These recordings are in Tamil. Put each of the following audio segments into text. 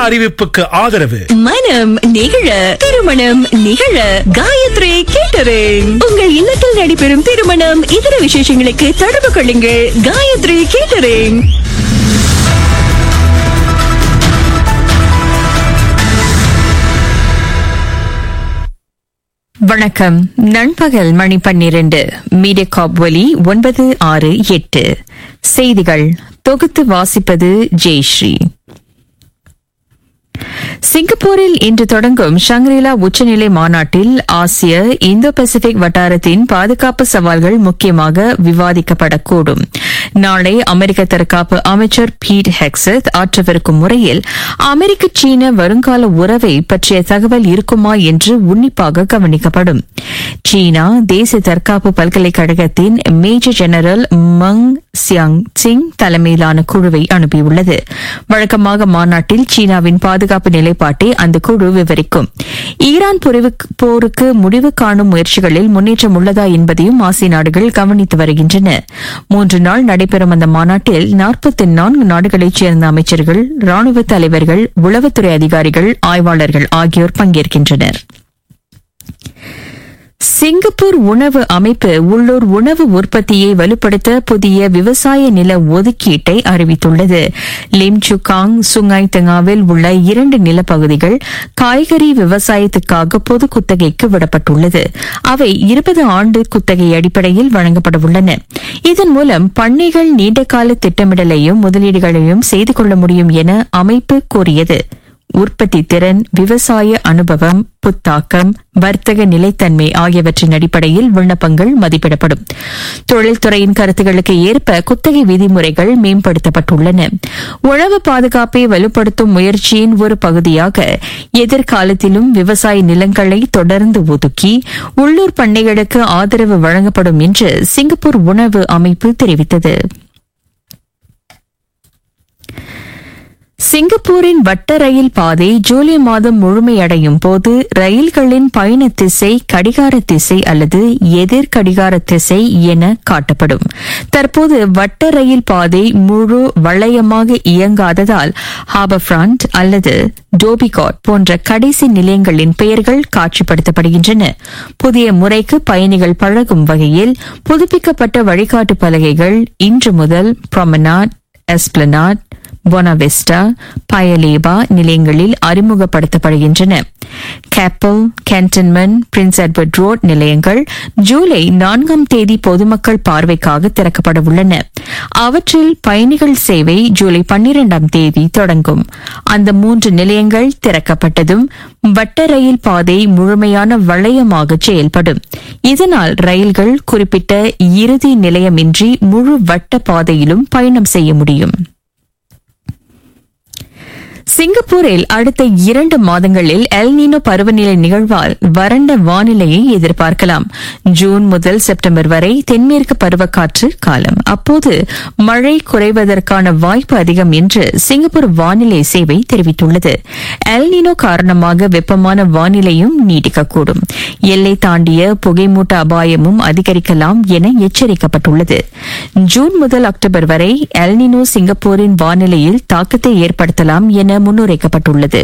அறிவிப்புக்கு ஆதரவு மனம் நிகழ திருமணம் நிகழ காயத்ரி கேட்டரிங் உங்கள் இல்லத்தில் நடைபெறும் திருமணம் இதர விசேஷங்களுக்கு தொடர்பு கொள்ளுங்கள் காயத்ரி கேட்டரிங் வணக்கம் நண்பகல் மணி பன்னிரண்டு மீடியகாப் ஒலி ஒன்பது ஆறு எட்டு செய்திகள் தொகுத்து வாசிப்பது ஜெயஸ்ரீ சிங்கப்பூரில் இன்று தொடங்கும் ஷங்ரிலா உச்சநிலை மாநாட்டில் ஆசிய இந்தோ பசிபிக் வட்டாரத்தின் பாதுகாப்பு சவால்கள் முக்கியமாக விவாதிக்கப்படக்கூடும் நாளை அமெரிக்க தற்காப்பு அமைச்சர் பீட் ஹெக்ஸத் ஆற்றவிருக்கும் முறையில் அமெரிக்க சீன வருங்கால உறவை பற்றிய தகவல் இருக்குமா என்று உன்னிப்பாக கவனிக்கப்படும் சீனா தேசிய தற்காப்பு பல்கலைக்கழகத்தின் major general Meng Xiangqing தலைமையிலான குழுவை அனுப்பியுள்ளது வழக்கமாக மாநாட்டில் சீனாவின் பாதுகாப்பு நிலைப்பாட்டை அந்த குழு விவரிக்கும் ஈரான் போருக்கு- போருக்கு முடிவு காணும் முயற்சிகளில் முன்னேற்றம் உள்ளதா என்பதையும் ஆசிய நாடுகள் கவனித்து வருகின்றன மூன்று நாள் நடைபெறும் அந்த மாநாட்டில் நாற்பத்தி நான்கு நாடுகளைச் சேர்ந்த அமைச்சர்கள் ராணுவ தலைவர்கள் உளவுத்துறை அதிகாரிகள் ஆய்வாளர்கள் ஆகியோர் பங்கேற்கின்றனர் சிங்கப்பூர் உணவு அமைப்பு உள்ளூர் உணவு உற்பத்தியை வலுப்படுத்த புதிய விவசாய நில ஒதுக்கீட்டை அறிவித்துள்ளது லிம் சுகாங் சுங்காய் தங்காவில் உள்ள இரண்டு நிலப்பகுதிகள் காய்கறி விவசாயத்துக்காக பொது குத்தகைக்கு விடப்பட்டுள்ளது அவை இருபது ஆண்டு குத்தகை அடிப்படையில் வழங்கப்பட உள்ளன இதன் மூலம் பண்ணைகள் நீண்டகால திட்டமிடலையும் முதலீடுகளையும் செய்து கொள்ள முடியும் என அமைப்பு கூறியது உற்பத்தி திறன் விவசாய அனுபவம் புத்தாக்கம் வர்த்தக நிலைத்தன்மை ஆகியவற்றின் அடிப்படையில் விண்ணப்பங்கள் மதிப்பிடப்படும் தொழில்துறையின் கருத்துகளுக்கு ஏற்ப குத்தகை விதிமுறைகள் மேம்படுத்தப்பட்டுள்ளன உணவு பாதுகாப்பை வலுப்படுத்தும் முயற்சியின் ஒரு பகுதியாக எதிர்காலத்திலும் விவசாய நிலங்களை தொடர்ந்து ஒதுக்கி உள்ளூர் பண்ணைகளுக்கு ஆதரவு வழங்கப்படும் என்று சிங்கப்பூர் உணவு அமைப்பு தெரிவித்தது சிங்கப்பூரின் வட்ட ரயில் பாதை ஜூலை மாதம் முழுமையடையும் போது ரயில்களின் பயண திசை கடிகார திசை அல்லது எதிர் கடிகார திசை என காட்டப்படும் தற்போது வட்ட ரயில் பாதை முழு வளையமாக இயங்காததால் ஹார்பர் ஃப்ரண்ட் அல்லது டோபிகாட் போன்ற கடைசி நிலையங்களின் பெயர்கள் காட்சிப்படுத்தப்படுகின்றன புதிய முறைக்கு பயணிகள் பழகும் வகையில் புதுப்பிக்கப்பட்ட வழிகாட்டு பலகைகள் இன்று முதல் ப்ரொமனாட் எஸ்பிளனாட் பொனவெஸ்டா பயலேபா நிலையங்களில் அறிமுகப்படுத்தப்படுகின்றன Keppel Cantonment Prince Edward Road நிலையங்கள் ஜூலை நான்காம் தேதி பொதுமக்கள் பார்வைக்காக திறக்கப்பட உள்ளன அவற்றில் பயணிகள் சேவை ஜூலை பன்னிரண்டாம் தேதி தொடங்கும் அந்த மூன்று நிலையங்கள் திறக்கப்பட்டதும் வட்ட ரயில் பாதை முழுமையான வளையமாக செயல்படும் இதனால் ரயில்கள் குறிப்பிட்ட இறுதி நிலையமின்றி முழு வட்ட பாதையிலும் பயணம் செய்ய முடியும் சிங்கப்பூரில் அடுத்த இரண்டு மாதங்களில் எல்னினோ பருவநிலை நிகழ்வால் வறண்ட வானிலையை எதிர்பார்க்கலாம் ஜூன் முதல் செப்டம்பர் வரை தென்மேற்கு பருவக்காற்று காலம் அப்போது மழை குறைவதற்கான வாய்ப்பு அதிகம் என்று சிங்கப்பூர் வானிலை சேவை தெரிவித்துள்ளது எல்னினோ காரணமாக வெப்பமான வானிலையும் நீடிக்கக்கூடும் எல்லை தாண்டிய புகைமூட்ட அபாயமும் அதிகரிக்கலாம் என எச்சரிக்கப்பட்டுள்ளது ஜூன் முதல் அக்டோபர் வரை எல்னினோ சிங்கப்பூரின் வானிலையில் தாக்கத்தை ஏற்படுத்தலாம் என முன்னுரைக்கப்பட்டுள்ளது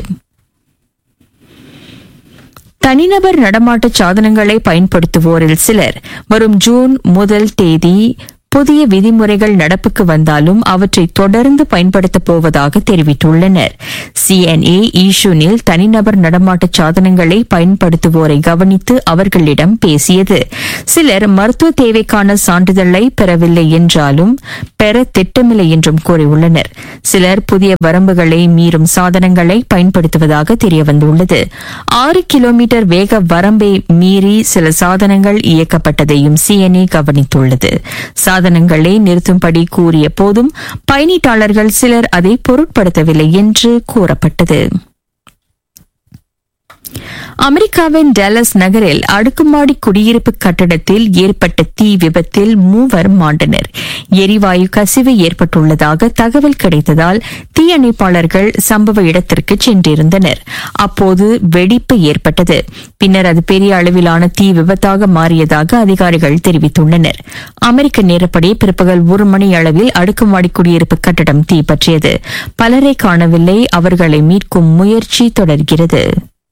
தனிநபர் நடமாட்ட சாதனங்களை பயன்படுத்துவோரில் சிலர் வரும் ஜூன் முதல் தேதி புதிய விதிமுறைகள் நடப்புக்கு வந்தாலும் அவற்றை தொடர்ந்து பயன்படுத்தப் போவதாக தெரிவித்துள்ளனர் சிஎன்ஏ ஈஷூனில் தனிநபர் நடமாட்ட சாதனங்களை பயன்படுத்துவோரை கவனித்து அவர்களிடம் பேசியது சிலர் மருத்துவ தேவைக்கான சான்றிதழை பெறவில்லை என்றாலும் பெற திட்டமில்லை என்றும் கூறியுள்ளனர் சிலர் புதிய வரம்புகளை மீறும் சாதனங்களை பயன்படுத்துவதாக தெரியவந்துள்ளது ஆறு கிலோமீட்டர் வேக வரம்பை மீறி சில சாதனங்கள் இயக்கப்பட்டதையும் சிஎன்ஏ கவனித்துள்ளது சாதனங்களை நிறுத்தும்படி கூறிய போதும் பயணீட்டாளர்கள் சிலர் அதை பொருட்படுத்தவில்லை என்று கூறப்பட்டது அமெரிக்காவின் டெலஸ் நகரில் அடுக்குமாடி குடியிருப்பு கட்டடத்தில் ஏற்பட்ட தீ விபத்தில் மூவர் மாண்டனர் எரிவாயு கசிவு ஏற்பட்டுள்ளதாக தகவல் கிடைத்ததால் தீயணைப்பாளர்கள் சம்பவ இடத்திற்கு சென்றிருந்தனர் அப்போது வெடிப்பு ஏற்பட்டது பின்னர் அது பெரிய அளவிலான தீ விபத்தாக மாறியதாக அதிகாரிகள் தெரிவித்துள்ளனர் அமெரிக்க நேரப்படி பிற்பகல் ஒரு மணி அளவில் அடுக்குமாடி குடியிருப்பு கட்டடம் தீப்பற்றியது பலரை காணவில்லை அவர்களை மீட்கும் முயற்சி தொடர்கிறது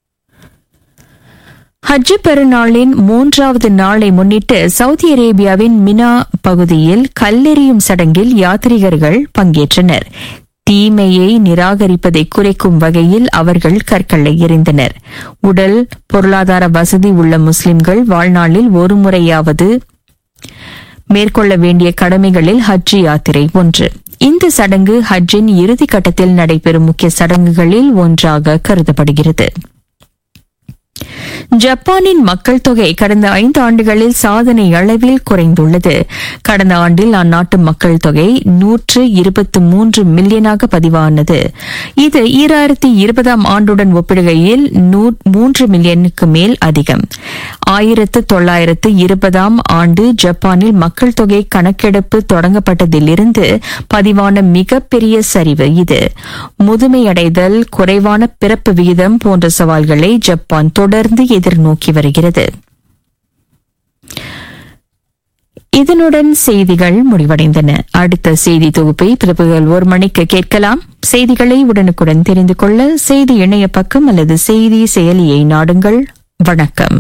ஹஜ் பெருநாளின் மூன்றாவது நாளை முன்னிட்டு சவுதி அரேபியாவின் மினா பகுதியில் கல்லெறியும் சடங்கில் யாத்ரீகர்கள் பங்கேற்றனர் தீமையை நிராகரிப்பதை குறைக்கும் வகையில் அவர்கள் கற்களை எறிந்தனர் உடல் பொருளாதார வசதி உள்ள முஸ்லிம்கள் வாழ்நாளில் ஒரு முறையாவது மேற்கொள்ள வேண்டிய கடமைகளில் ஹஜ் யாத்திரை ஒன்று இந்த சடங்கு ஹஜ்ஜின் இறுதி கட்டத்தில் நடைபெறும் முக்கிய சடங்குகளில் ஒன்றாக கருதப்படுகிறது ஜப்பானின் மக்கள் தொகை கடந்த ஐந்து ஆண்டுகளில் சாதனை அளவில் குறைந்துள்ளது கடந்த ஆண்டில் அந்நாட்டு மக்கள் தொகை நூற்று இருபத்தி மூன்று மில்லியனாக பதிவானது இது ஈராயிரத்தி இருபதாம் ஆண்டுடன் ஒப்பிடுகையில் மூன்று மில்லியனுக்கு மேல் அதிகம் ஆயிரத்து தொள்ளாயிரத்து இருபதாம் ஆண்டு ஜப்பானில் மக்கள் தொகை கணக்கெடுப்பு தொடங்கப்பட்டதிலிருந்து பதிவான மிகப்பெரிய சரிவு இது முதுமையடைதல் குறைவான பிறப்பு விகிதம் போன்ற சவால்களை ஜப்பான் தொடர்ந்து எதிர்நோக்கி வருகிறது இதனுடன் செய்திகள் முடிவடைந்தன அடுத்த செய்தி தொகுப்பை பிற்பகல் ஒரு மணிக்கு கேட்கலாம் செய்திகளை உடனுக்குடன் தெரிந்து கொள்ள செய்தி இணைய பக்கம் அல்லது செய்தி செயலியை நாடுங்கள் வணக்கம்